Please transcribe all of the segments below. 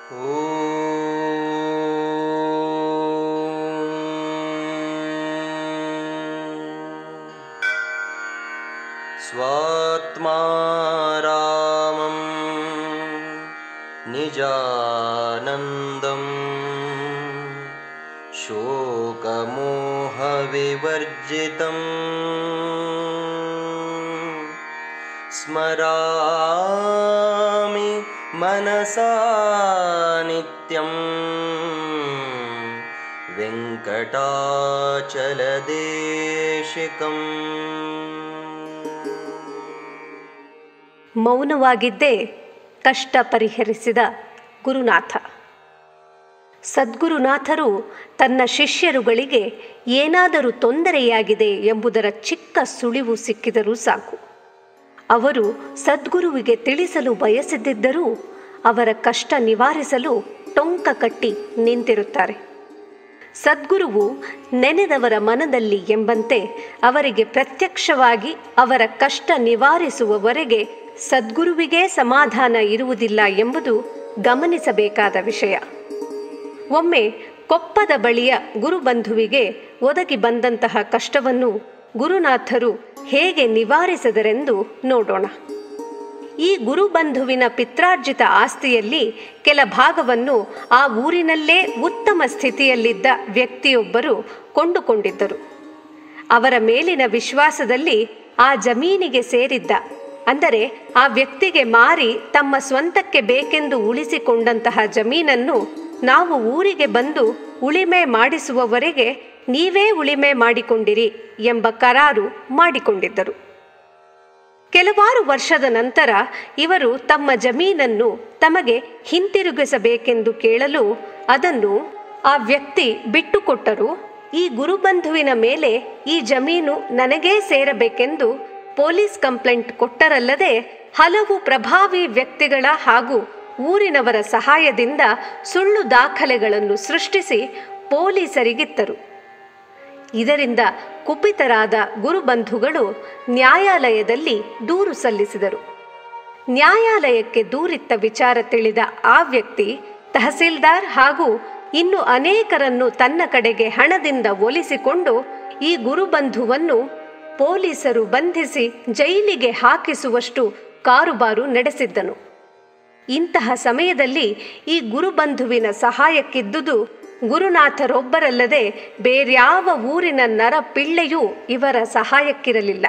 स्वात्मा रामं निजानन्दम् शोकमोहविवर्जितम् स्मरामि मनसा नित्यम् वेङ्कटाचलदेशिकम् ಮೌನವಾಗಿದ್ದೇ ಕಷ್ಟ ಪರಿಹರಿಸಿದ ಗುರುನಾಥ ಸದ್ಗುರುನಾಥರು ತನ್ನ ಶಿಷ್ಯರುಗಳಿಗೆ ಏನಾದರೂ ತೊಂದರೆಯಾಗಿದೆ ಎಂಬುದರ ಚಿಕ್ಕ ಸುಳಿವು ಸಿಕ್ಕಿದರೂ ಸಾಕು ಅವರು ಸದ್ಗುರುವಿಗೆ ತಿಳಿಸಲು ಬಯಸದಿದ್ದರೂ ಅವರ ಕಷ್ಟ ನಿವಾರಿಸಲು ಟೊಂಕ ಕಟ್ಟಿ ನಿಂತಿರುತ್ತಾರೆ ಸದ್ಗುರುವು ನೆನೆದವರ ಮನದಲ್ಲಿ ಎಂಬಂತೆ ಅವರಿಗೆ ಪ್ರತ್ಯಕ್ಷವಾಗಿ ಅವರ ಕಷ್ಟ ನಿವಾರಿಸುವವರೆಗೆ ಸದ್ಗುರುವಿಗೇ ಸಮಾಧಾನ ಇರುವುದಿಲ್ಲ ಎಂಬುದು ಗಮನಿಸಬೇಕಾದ ವಿಷಯ ಒಮ್ಮೆ ಕೊಪ್ಪದ ಬಳಿಯ ಗುರುಬಂಧುವಿಗೆ ಒದಗಿ ಬಂದಂತಹ ಕಷ್ಟವನ್ನು ಗುರುನಾಥರು ಹೇಗೆ ನಿವಾರಿಸಿದರೆಂದು ನೋಡೋಣ ಈ ಗುರುಬಂಧುವಿನ ಪಿತ್ರಾರ್ಜಿತ ಆಸ್ತಿಯಲ್ಲಿ ಕೆಲ ಭಾಗವನ್ನು ಆ ಊರಿನಲ್ಲೇ ಉತ್ತಮ ಸ್ಥಿತಿಯಲ್ಲಿದ್ದ ವ್ಯಕ್ತಿಯೊಬ್ಬರು ಕೊಂಡುಕೊಂಡಿದ್ದರು ಅವರ ಮೇಲಿನ ವಿಶ್ವಾಸದಲ್ಲಿ ಆ ಜಮೀನಿಗೆ ಸೇರಿದ್ದ ಅಂದರೆ ಆ ವ್ಯಕ್ತಿಗೆ ಮಾರಿ ತಮ್ಮ ಸ್ವಂತಕ್ಕೆ ಬೇಕೆಂದು ಉಳಿಸಿಕೊಂಡಂತಹ ಜಮೀನನ್ನು ನಾವು ಊರಿಗೆ ಬಂದು ಉಳಿಮೆ ಮಾಡಿಸುವವರೆಗೆ ನೀವೇ ಉಳಿಮೆ ಮಾಡಿಕೊಂಡಿರಿ ಎಂಬ ಕರಾರು ಮಾಡಿಕೊಂಡಿದ್ದರು ಕೆಲವಾರು ವರ್ಷದ ನಂತರ ಇವರು ತಮ್ಮ ಜಮೀನನ್ನು ತಮಗೆ ಹಿಂತಿರುಗಿಸಬೇಕೆಂದು ಕೇಳಲು ಅದನ್ನು ಆ ವ್ಯಕ್ತಿ ಬಿಟ್ಟುಕೊಟ್ಟರು ಈ ಗುರುಬಂಧುವಿನ ಮೇಲೆ ಈ ಜಮೀನು ನನಗೇ ಸೇರಬೇಕೆಂದು ಪೊಲೀಸ್ ಕಂಪ್ಲೇಂಟ್ ಕೊಟ್ಟರಲ್ಲದೆ ಹಲವು ಪ್ರಭಾವಿ ವ್ಯಕ್ತಿಗಳ ಹಾಗೂ ಊರಿನವರ ಸಹಾಯದಿಂದ ಸುಳ್ಳು ದಾಖಲೆಗಳನ್ನು ಸೃಷ್ಟಿಸಿ ಪೊಲೀಸರಿಗಿತ್ತರು ಇದರಿಂದ ಕುಪಿತರಾದ ಗುರುಬಂಧುಗಳು ನ್ಯಾಯಾಲಯದಲ್ಲಿ ದೂರು ಸಲ್ಲಿಸಿದರು ನ್ಯಾಯಾಲಯಕ್ಕೆ ದೂರಿತ್ತ ವಿಚಾರ ತಿಳಿದ ಆ ವ್ಯಕ್ತಿ ತಹಸೀಲ್ದಾರ್ ಹಾಗೂ ಇನ್ನು ಅನೇಕರನ್ನು ತನ್ನ ಕಡೆಗೆ ಹಣದಿಂದ ಒಲಿಸಿಕೊಂಡು ಈ ಗುರುಬಂಧುವನ್ನು ಪೊಲೀಸರು ಬಂಧಿಸಿ ಜೈಲಿಗೆ ಹಾಕಿಸುವಷ್ಟು ಕಾರುಬಾರು ನಡೆಸಿದ್ದನು ಇಂತಹ ಸಮಯದಲ್ಲಿ ಈ ಗುರುಬಂಧುವಿನ ಸಹಾಯಕ್ಕಿದ್ದುದು ಗುರುನಾಥರೊಬ್ಬರಲ್ಲದೆ ಬೇರ್ಯಾವ ಊರಿನ ನರ ಪಿಳ್ಳೆಯೂ ಇವರ ಸಹಾಯಕ್ಕಿರಲಿಲ್ಲ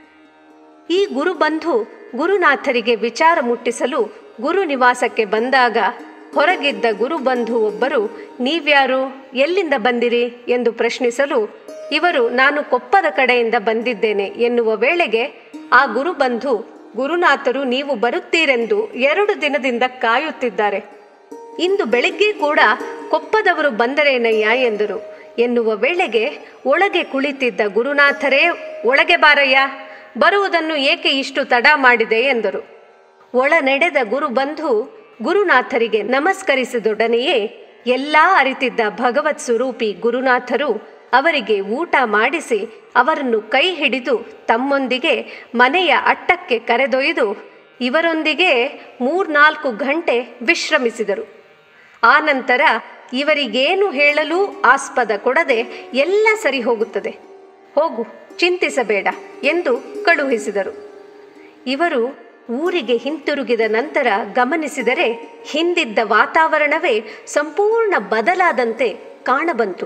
ಈ ಗುರುಬಂಧು ಗುರುನಾಥರಿಗೆ ವಿಚಾರ ಮುಟ್ಟಿಸಲು ಗುರು ನಿವಾಸಕ್ಕೆ ಬಂದಾಗ ಹೊರಗಿದ್ದ ಗುರುಬಂಧು ಒಬ್ಬರು ನೀವ್ಯಾರು ಎಲ್ಲಿಂದ ಬಂದಿರಿ ಎಂದು ಪ್ರಶ್ನಿಸಲು ಇವರು ನಾನು ಕೊಪ್ಪದ ಕಡೆಯಿಂದ ಬಂದಿದ್ದೇನೆ ಎನ್ನುವ ವೇಳೆಗೆ ಆ ಗುರುಬಂಧು ಗುರುನಾಥರು ನೀವು ಬರುತ್ತೀರೆಂದು ಎರಡು ದಿನದಿಂದ ಕಾಯುತ್ತಿದ್ದಾರೆ ಇಂದು ಬೆಳಿಗ್ಗೆ ಕೂಡ ಕೊಪ್ಪದವರು ಬಂದರೇನಯ್ಯ ಎಂದರು ಎನ್ನುವ ವೇಳೆಗೆ ಒಳಗೆ ಕುಳಿತಿದ್ದ ಗುರುನಾಥರೇ ಒಳಗೆ ಬಾರಯ್ಯ ಬರುವುದನ್ನು ಏಕೆ ಇಷ್ಟು ತಡ ಮಾಡಿದೆ ಎಂದರು ಒಳ ನಡೆದ ಗುರುಬಂಧು ಗುರುನಾಥರಿಗೆ ನಮಸ್ಕರಿಸಿದೊಡನೆಯೇ ಎಲ್ಲಾ ಅರಿತಿದ್ದ ಭಗವತ್ ಸ್ವರೂಪಿ ಗುರುನಾಥರು ಅವರಿಗೆ ಊಟ ಮಾಡಿಸಿ ಅವರನ್ನು ಕೈ ಹಿಡಿದು ತಮ್ಮೊಂದಿಗೆ ಮನೆಯ ಅಟ್ಟಕ್ಕೆ ಕರೆದೊಯ್ದು ಇವರೊಂದಿಗೆ ಮೂರ್ನಾಲ್ಕು ಗಂಟೆ ವಿಶ್ರಮಿಸಿದರು ಆ ನಂತರ ಇವರಿಗೇನು ಹೇಳಲು ಆಸ್ಪದ ಕೊಡದೆ ಎಲ್ಲ ಸರಿ ಹೋಗುತ್ತದೆ ಹೋಗು ಚಿಂತಿಸಬೇಡ ಎಂದು ಕಳುಹಿಸಿದರು ಇವರು ಊರಿಗೆ ಹಿಂತಿರುಗಿದ ನಂತರ ಗಮನಿಸಿದರೆ ಹಿಂದಿದ್ದ ವಾತಾವರಣವೇ ಸಂಪೂರ್ಣ ಬದಲಾದಂತೆ ಕಾಣಬಂತು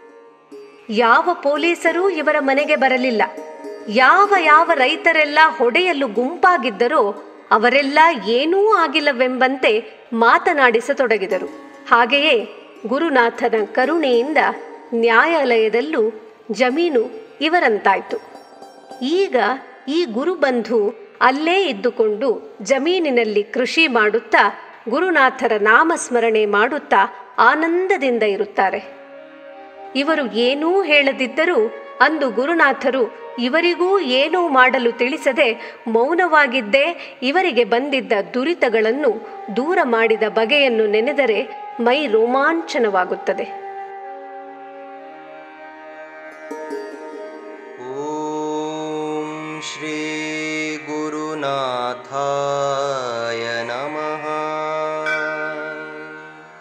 ಯಾವ ಪೊಲೀಸರೂ ಇವರ ಮನೆಗೆ ಬರಲಿಲ್ಲ ಯಾವ ಯಾವ ರೈತರೆಲ್ಲ ಹೊಡೆಯಲು ಗುಂಪಾಗಿದ್ದರೋ ಅವರೆಲ್ಲ ಏನೂ ಆಗಿಲ್ಲವೆಂಬಂತೆ ಮಾತನಾಡಿಸತೊಡಗಿದರು ಹಾಗೆಯೇ ಗುರುನಾಥನ ಕರುಣೆಯಿಂದ ನ್ಯಾಯಾಲಯದಲ್ಲೂ ಜಮೀನು ಇವರಂತಾಯ್ತು ಈಗ ಈ ಗುರುಬಂಧು ಅಲ್ಲೇ ಇದ್ದುಕೊಂಡು ಜಮೀನಿನಲ್ಲಿ ಕೃಷಿ ಮಾಡುತ್ತಾ ಗುರುನಾಥರ ನಾಮಸ್ಮರಣೆ ಮಾಡುತ್ತಾ ಆನಂದದಿಂದ ಇರುತ್ತಾರೆ ಇವರು ಏನೂ ಹೇಳದಿದ್ದರೂ ಅಂದು ಗುರುನಾಥರು ಇವರಿಗೂ ಏನೂ ಮಾಡಲು ತಿಳಿಸದೆ ಮೌನವಾಗಿದ್ದೇ ಇವರಿಗೆ ಬಂದಿದ್ದ ದುರಿತಗಳನ್ನು ದೂರ ಮಾಡಿದ ಬಗೆಯನ್ನು ನೆನೆದರೆ ಮೈ ರೋಮಾಂಚನವಾಗುತ್ತದೆ ॐ श्रीगुरुनाथाय नमः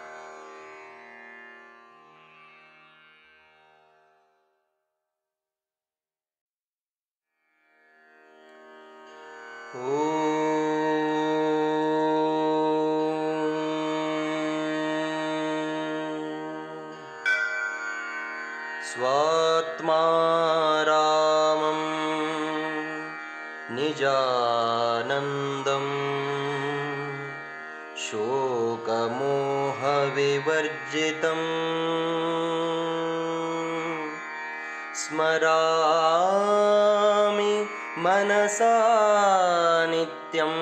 स्वात्मा रामं निजानन्दम् शोकमोहविवर्जितम् स्मरामि मनसा नित्यम्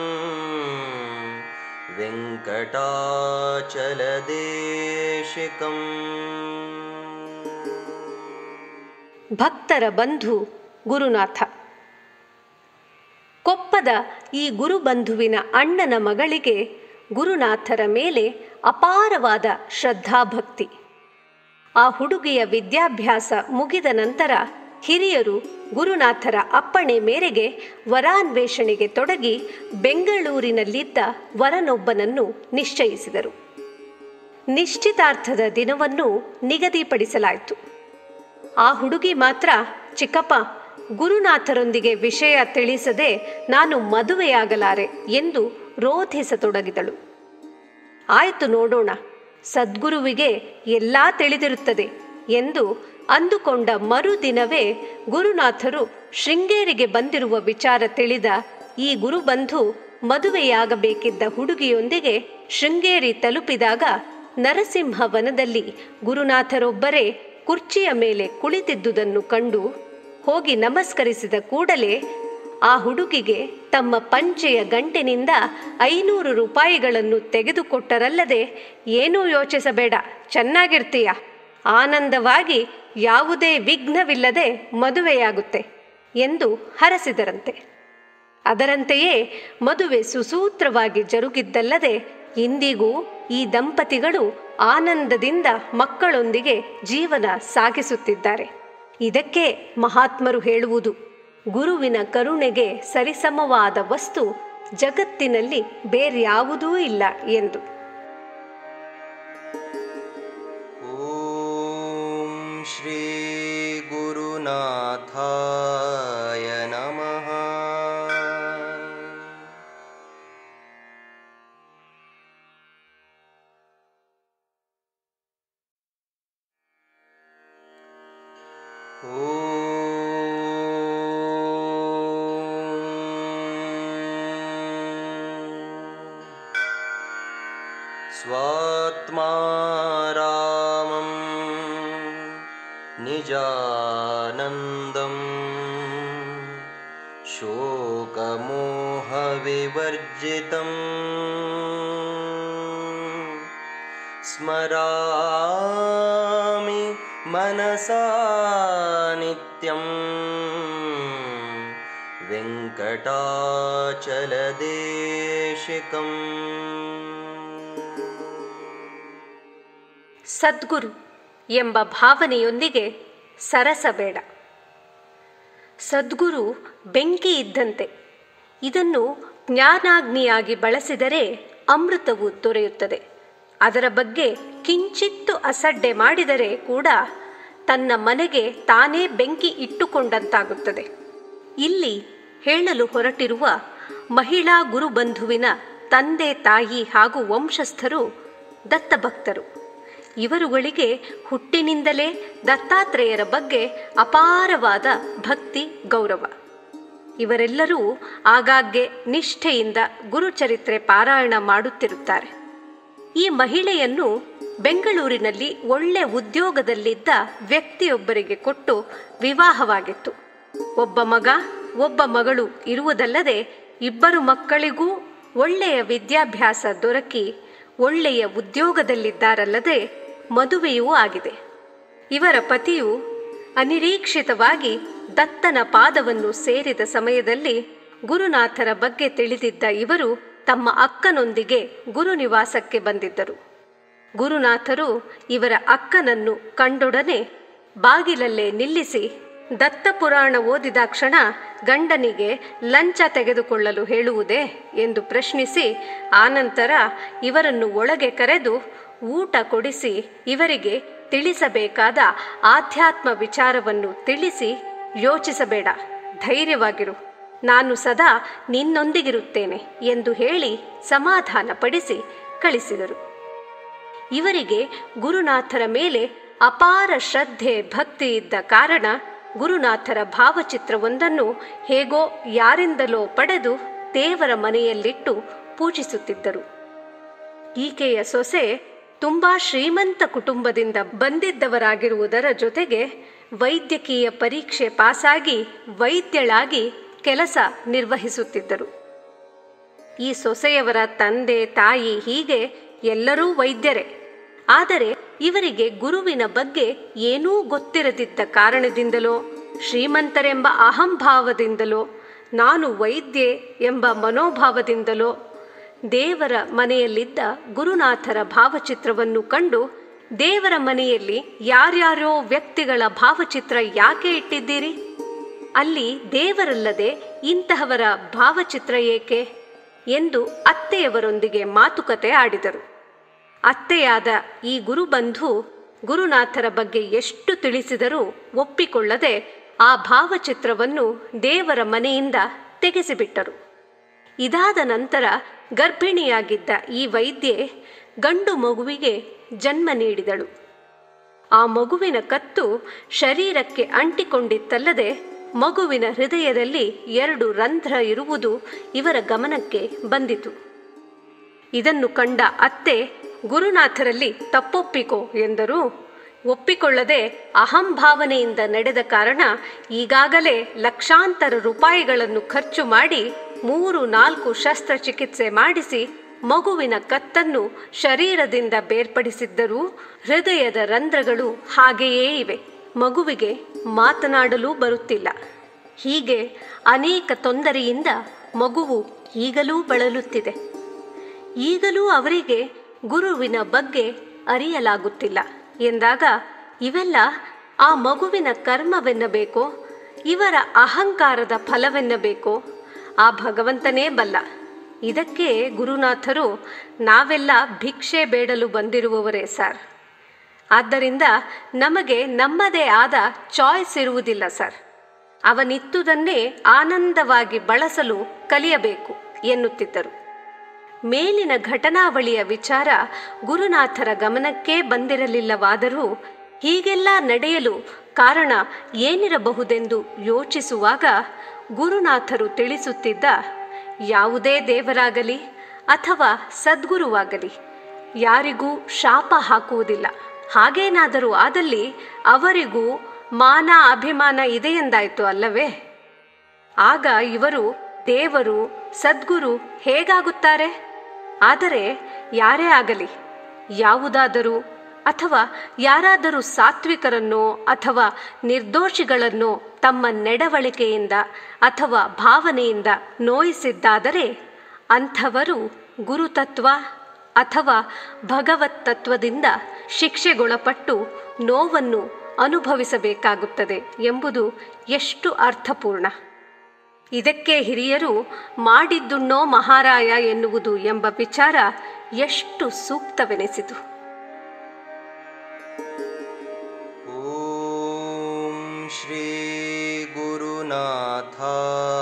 वेङ्कटाचलदेशिकम् ಭಕ್ತರ ಬಂಧು ಗುರುನಾಥ ಕೊಪ್ಪದ ಈ ಗುರುಬಂಧುವಿನ ಅಣ್ಣನ ಮಗಳಿಗೆ ಗುರುನಾಥರ ಮೇಲೆ ಅಪಾರವಾದ ಶ್ರದ್ಧಾಭಕ್ತಿ ಆ ಹುಡುಗಿಯ ವಿದ್ಯಾಭ್ಯಾಸ ಮುಗಿದ ನಂತರ ಹಿರಿಯರು ಗುರುನಾಥರ ಅಪ್ಪಣೆ ಮೇರೆಗೆ ವರಾನ್ವೇಷಣೆಗೆ ತೊಡಗಿ ಬೆಂಗಳೂರಿನಲ್ಲಿದ್ದ ವರನೊಬ್ಬನನ್ನು ನಿಶ್ಚಯಿಸಿದರು ನಿಶ್ಚಿತಾರ್ಥದ ದಿನವನ್ನು ನಿಗದಿಪಡಿಸಲಾಯಿತು ಆ ಹುಡುಗಿ ಮಾತ್ರ ಚಿಕ್ಕಪ್ಪ ಗುರುನಾಥರೊಂದಿಗೆ ವಿಷಯ ತಿಳಿಸದೆ ನಾನು ಮದುವೆಯಾಗಲಾರೆ ಎಂದು ರೋಧಿಸತೊಡಗಿದಳು ಆಯಿತು ನೋಡೋಣ ಸದ್ಗುರುವಿಗೆ ಎಲ್ಲ ತಿಳಿದಿರುತ್ತದೆ ಎಂದು ಅಂದುಕೊಂಡ ಮರುದಿನವೇ ಗುರುನಾಥರು ಶೃಂಗೇರಿಗೆ ಬಂದಿರುವ ವಿಚಾರ ತಿಳಿದ ಈ ಗುರುಬಂಧು ಮದುವೆಯಾಗಬೇಕಿದ್ದ ಹುಡುಗಿಯೊಂದಿಗೆ ಶೃಂಗೇರಿ ತಲುಪಿದಾಗ ನರಸಿಂಹವನದಲ್ಲಿ ಗುರುನಾಥರೊಬ್ಬರೇ ಕುರ್ಚಿಯ ಮೇಲೆ ಕುಳಿತಿದ್ದುದನ್ನು ಕಂಡು ಹೋಗಿ ನಮಸ್ಕರಿಸಿದ ಕೂಡಲೇ ಆ ಹುಡುಗಿಗೆ ತಮ್ಮ ಪಂಚೆಯ ಗಂಟಿನಿಂದ ಐನೂರು ರೂಪಾಯಿಗಳನ್ನು ತೆಗೆದುಕೊಟ್ಟರಲ್ಲದೆ ಏನೂ ಯೋಚಿಸಬೇಡ ಚೆನ್ನಾಗಿರ್ತೀಯ ಆನಂದವಾಗಿ ಯಾವುದೇ ವಿಘ್ನವಿಲ್ಲದೆ ಮದುವೆಯಾಗುತ್ತೆ ಎಂದು ಹರಸಿದರಂತೆ ಅದರಂತೆಯೇ ಮದುವೆ ಸುಸೂತ್ರವಾಗಿ ಜರುಗಿದ್ದಲ್ಲದೆ ಇಂದಿಗೂ ಈ ದಂಪತಿಗಳು ಆನಂದದಿಂದ ಮಕ್ಕಳೊಂದಿಗೆ ಜೀವನ ಸಾಗಿಸುತ್ತಿದ್ದಾರೆ ಇದಕ್ಕೆ ಮಹಾತ್ಮರು ಹೇಳುವುದು ಗುರುವಿನ ಕರುಣೆಗೆ ಸರಿಸಮವಾದ ವಸ್ತು ಜಗತ್ತಿನಲ್ಲಿ ಬೇರ್ಯಾವುದೂ ಇಲ್ಲ ಎಂದು ॐ श्रीगुरुनाथाय नमः स्वात्मा रामं निजानन्दम् शोकमोहविवर्जितम् स्मरामि मनसा नित्यम् वेङ्कटाचलदेशिकम् ಸದ್ಗುರು ಎಂಬ ಭಾವನೆಯೊಂದಿಗೆ ಸರಸಬೇಡ ಸದ್ಗುರು ಬೆಂಕಿ ಇದ್ದಂತೆ ಇದನ್ನು ಜ್ಞಾನಾಗ್ನಿಯಾಗಿ ಬಳಸಿದರೆ ಅಮೃತವು ದೊರೆಯುತ್ತದೆ ಅದರ ಬಗ್ಗೆ ಕಿಂಚಿತ್ತು ಅಸಡ್ಡೆ ಮಾಡಿದರೆ ಕೂಡ ತನ್ನ ಮನೆಗೆ ತಾನೇ ಬೆಂಕಿ ಇಟ್ಟುಕೊಂಡಂತಾಗುತ್ತದೆ ಇಲ್ಲಿ ಹೇಳಲು ಹೊರಟಿರುವ ಮಹಿಳಾ ಗುರುಬಂಧುವಿನ ತಂದೆ ತಾಯಿ ಹಾಗೂ ವಂಶಸ್ಥರು ದತ್ತಭಕ್ತರು ಇವರುಗಳಿಗೆ ಹುಟ್ಟಿನಿಂದಲೇ ದತ್ತಾತ್ರೇಯರ ಬಗ್ಗೆ ಅಪಾರವಾದ ಭಕ್ತಿ ಗೌರವ ಇವರೆಲ್ಲರೂ ಆಗಾಗ್ಗೆ ನಿಷ್ಠೆಯಿಂದ ಗುರುಚರಿತ್ರೆ ಪಾರಾಯಣ ಮಾಡುತ್ತಿರುತ್ತಾರೆ ಈ ಮಹಿಳೆಯನ್ನು ಬೆಂಗಳೂರಿನಲ್ಲಿ ಒಳ್ಳೆ ಉದ್ಯೋಗದಲ್ಲಿದ್ದ ವ್ಯಕ್ತಿಯೊಬ್ಬರಿಗೆ ಕೊಟ್ಟು ವಿವಾಹವಾಗಿತ್ತು ಒಬ್ಬ ಮಗ ಒಬ್ಬ ಮಗಳು ಇರುವುದಲ್ಲದೆ ಇಬ್ಬರು ಮಕ್ಕಳಿಗೂ ಒಳ್ಳೆಯ ವಿದ್ಯಾಭ್ಯಾಸ ದೊರಕಿ ಒಳ್ಳೆಯ ಉದ್ಯೋಗದಲ್ಲಿದ್ದಾರಲ್ಲದೆ ಮದುವೆಯೂ ಆಗಿದೆ ಇವರ ಪತಿಯು ಅನಿರೀಕ್ಷಿತವಾಗಿ ದತ್ತನ ಪಾದವನ್ನು ಸೇರಿದ ಸಮಯದಲ್ಲಿ ಗುರುನಾಥರ ಬಗ್ಗೆ ತಿಳಿದಿದ್ದ ಇವರು ತಮ್ಮ ಅಕ್ಕನೊಂದಿಗೆ ಗುರುನಿವಾಸಕ್ಕೆ ಬಂದಿದ್ದರು ಗುರುನಾಥರು ಇವರ ಅಕ್ಕನನ್ನು ಕಂಡೊಡನೆ ಬಾಗಿಲಲ್ಲೇ ನಿಲ್ಲಿಸಿ ದತ್ತಪುರಾಣ ಓದಿದ ಕ್ಷಣ ಗಂಡನಿಗೆ ಲಂಚ ತೆಗೆದುಕೊಳ್ಳಲು ಹೇಳುವುದೇ ಎಂದು ಪ್ರಶ್ನಿಸಿ ಆನಂತರ ಇವರನ್ನು ಒಳಗೆ ಕರೆದು ಊಟ ಕೊಡಿಸಿ ಇವರಿಗೆ ತಿಳಿಸಬೇಕಾದ ಆಧ್ಯಾತ್ಮ ವಿಚಾರವನ್ನು ತಿಳಿಸಿ ಯೋಚಿಸಬೇಡ ಧೈರ್ಯವಾಗಿರು ನಾನು ಸದಾ ನಿನ್ನೊಂದಿಗಿರುತ್ತೇನೆ ಎಂದು ಹೇಳಿ ಸಮಾಧಾನಪಡಿಸಿ ಕಳಿಸಿದರು ಇವರಿಗೆ ಗುರುನಾಥರ ಮೇಲೆ ಅಪಾರ ಶ್ರದ್ಧೆ ಭಕ್ತಿ ಇದ್ದ ಕಾರಣ ಗುರುನಾಥರ ಭಾವಚಿತ್ರವೊಂದನ್ನು ಹೇಗೋ ಯಾರಿಂದಲೋ ಪಡೆದು ದೇವರ ಮನೆಯಲ್ಲಿಟ್ಟು ಪೂಜಿಸುತ್ತಿದ್ದರು ಈಕೆಯ ಸೊಸೆ ತುಂಬಾ ಶ್ರೀಮಂತ ಕುಟುಂಬದಿಂದ ಬಂದಿದ್ದವರಾಗಿರುವುದರ ಜೊತೆಗೆ ವೈದ್ಯಕೀಯ ಪರೀಕ್ಷೆ ಪಾಸಾಗಿ ವೈದ್ಯಳಾಗಿ ಕೆಲಸ ನಿರ್ವಹಿಸುತ್ತಿದ್ದರು ಈ ಸೊಸೆಯವರ ತಂದೆ ತಾಯಿ ಹೀಗೆ ಎಲ್ಲರೂ ವೈದ್ಯರೇ ಆದರೆ ಇವರಿಗೆ ಗುರುವಿನ ಬಗ್ಗೆ ಏನೂ ಗೊತ್ತಿರದಿದ್ದ ಕಾರಣದಿಂದಲೋ ಶ್ರೀಮಂತರೆಂಬ ಅಹಂಭಾವದಿಂದಲೋ ನಾನು ವೈದ್ಯೆ ಎಂಬ ಮನೋಭಾವದಿಂದಲೋ ದೇವರ ಮನೆಯಲ್ಲಿದ್ದ ಗುರುನಾಥರ ಭಾವಚಿತ್ರವನ್ನು ಕಂಡು ದೇವರ ಮನೆಯಲ್ಲಿ ಯಾರ್ಯಾರೋ ವ್ಯಕ್ತಿಗಳ ಭಾವಚಿತ್ರ ಯಾಕೆ ಇಟ್ಟಿದ್ದೀರಿ ಅಲ್ಲಿ ದೇವರಲ್ಲದೆ ಇಂತಹವರ ಭಾವಚಿತ್ರ ಏಕೆ ಎಂದು ಅತ್ತೆಯವರೊಂದಿಗೆ ಮಾತುಕತೆ ಆಡಿದರು ಅತ್ತೆಯಾದ ಈ ಗುರುಬಂಧು ಗುರುನಾಥರ ಬಗ್ಗೆ ಎಷ್ಟು ತಿಳಿಸಿದರೂ ಒಪ್ಪಿಕೊಳ್ಳದೆ ಆ ಭಾವಚಿತ್ರವನ್ನು ದೇವರ ಮನೆಯಿಂದ ತೆಗೆಸಿಬಿಟ್ಟರು ಇದಾದ ನಂತರ ಗರ್ಭಿಣಿಯಾಗಿದ್ದ ಈ ವೈದ್ಯೆ ಗಂಡು ಮಗುವಿಗೆ ಜನ್ಮ ನೀಡಿದಳು ಆ ಮಗುವಿನ ಕತ್ತು ಶರೀರಕ್ಕೆ ಅಂಟಿಕೊಂಡಿತ್ತಲ್ಲದೆ ಮಗುವಿನ ಹೃದಯದಲ್ಲಿ ಎರಡು ರಂಧ್ರ ಇರುವುದು ಇವರ ಗಮನಕ್ಕೆ ಬಂದಿತು ಇದನ್ನು ಕಂಡ ಅತ್ತೆ ಗುರುನಾಥರಲ್ಲಿ ತಪ್ಪೊಪ್ಪಿಕೋ ಎಂದರು ಒಪ್ಪಿಕೊಳ್ಳದೆ ಅಹಂಭಾವನೆಯಿಂದ ನಡೆದ ಕಾರಣ ಈಗಾಗಲೇ ಲಕ್ಷಾಂತರ ರೂಪಾಯಿಗಳನ್ನು ಖರ್ಚು ಮಾಡಿ ಮೂರು ನಾಲ್ಕು ಶಸ್ತ್ರಚಿಕಿತ್ಸೆ ಮಾಡಿಸಿ ಮಗುವಿನ ಕತ್ತನ್ನು ಶರೀರದಿಂದ ಬೇರ್ಪಡಿಸಿದ್ದರೂ ಹೃದಯದ ರಂಧ್ರಗಳು ಹಾಗೆಯೇ ಇವೆ ಮಗುವಿಗೆ ಮಾತನಾಡಲು ಬರುತ್ತಿಲ್ಲ ಹೀಗೆ ಅನೇಕ ತೊಂದರೆಯಿಂದ ಮಗುವು ಈಗಲೂ ಬಳಲುತ್ತಿದೆ ಈಗಲೂ ಅವರಿಗೆ ಗುರುವಿನ ಬಗ್ಗೆ ಅರಿಯಲಾಗುತ್ತಿಲ್ಲ ಎಂದಾಗ ಇವೆಲ್ಲ ಆ ಮಗುವಿನ ಕರ್ಮವೆನ್ನಬೇಕೋ ಇವರ ಅಹಂಕಾರದ ಫಲವೆನ್ನಬೇಕೋ ಆ ಭಗವಂತನೇ ಬಲ್ಲ ಇದಕ್ಕೆ ಗುರುನಾಥರು ನಾವೆಲ್ಲ ಭಿಕ್ಷೆ ಬೇಡಲು ಬಂದಿರುವವರೇ ಸರ್ ಆದ್ದರಿಂದ ನಮಗೆ ನಮ್ಮದೇ ಆದ ಚಾಯ್ಸ್ ಇರುವುದಿಲ್ಲ ಸರ್ ಅವನಿತ್ತುದನ್ನೇ ಆನಂದವಾಗಿ ಬಳಸಲು ಕಲಿಯಬೇಕು ಎನ್ನುತ್ತಿದ್ದರು ಮೇಲಿನ ಘಟನಾವಳಿಯ ವಿಚಾರ ಗುರುನಾಥರ ಗಮನಕ್ಕೇ ಬಂದಿರಲಿಲ್ಲವಾದರೂ ಹೀಗೆಲ್ಲ ನಡೆಯಲು ಕಾರಣ ಏನಿರಬಹುದೆಂದು ಯೋಚಿಸುವಾಗ ಗುರುನಾಥರು ತಿಳಿಸುತ್ತಿದ್ದ ಯಾವುದೇ ದೇವರಾಗಲಿ ಅಥವಾ ಸದ್ಗುರುವಾಗಲಿ ಯಾರಿಗೂ ಶಾಪ ಹಾಕುವುದಿಲ್ಲ ಹಾಗೇನಾದರೂ ಆದಲ್ಲಿ ಅವರಿಗೂ ಮಾನ ಅಭಿಮಾನ ಇದೆಯೆಂದಾಯ್ತು ಅಲ್ಲವೇ ಆಗ ಇವರು ದೇವರು ಸದ್ಗುರು ಹೇಗಾಗುತ್ತಾರೆ ಆದರೆ ಯಾರೇ ಆಗಲಿ ಯಾವುದಾದರೂ ಅಥವಾ ಯಾರಾದರೂ ಸಾತ್ವಿಕರನ್ನೋ ಅಥವಾ ನಿರ್ದೋಷಿಗಳನ್ನೋ ತಮ್ಮ ನಡವಳಿಕೆಯಿಂದ ಅಥವಾ ಭಾವನೆಯಿಂದ ನೋಯಿಸಿದ್ದಾದರೆ ಅಂಥವರು ಗುರುತತ್ವ ಅಥವಾ ಭಗವತ್ ತತ್ವದಿಂದ ಶಿಕ್ಷೆಗೊಳಪಟ್ಟು ನೋವನ್ನು ಅನುಭವಿಸಬೇಕಾಗುತ್ತದೆ ಎಂಬುದು ಎಷ್ಟು ಅರ್ಥಪೂರ್ಣ ಇದಕ್ಕೆ ಹಿರಿಯರು ಮಾಡಿದ್ದುಣ್ಣೋ ಮಹಾರಾಯ ಎನ್ನುವುದು ಎಂಬ ವಿಚಾರ ಎಷ್ಟು ಸೂಕ್ತವೆನಿಸಿತು ॐ श्रीगुरुनाथाय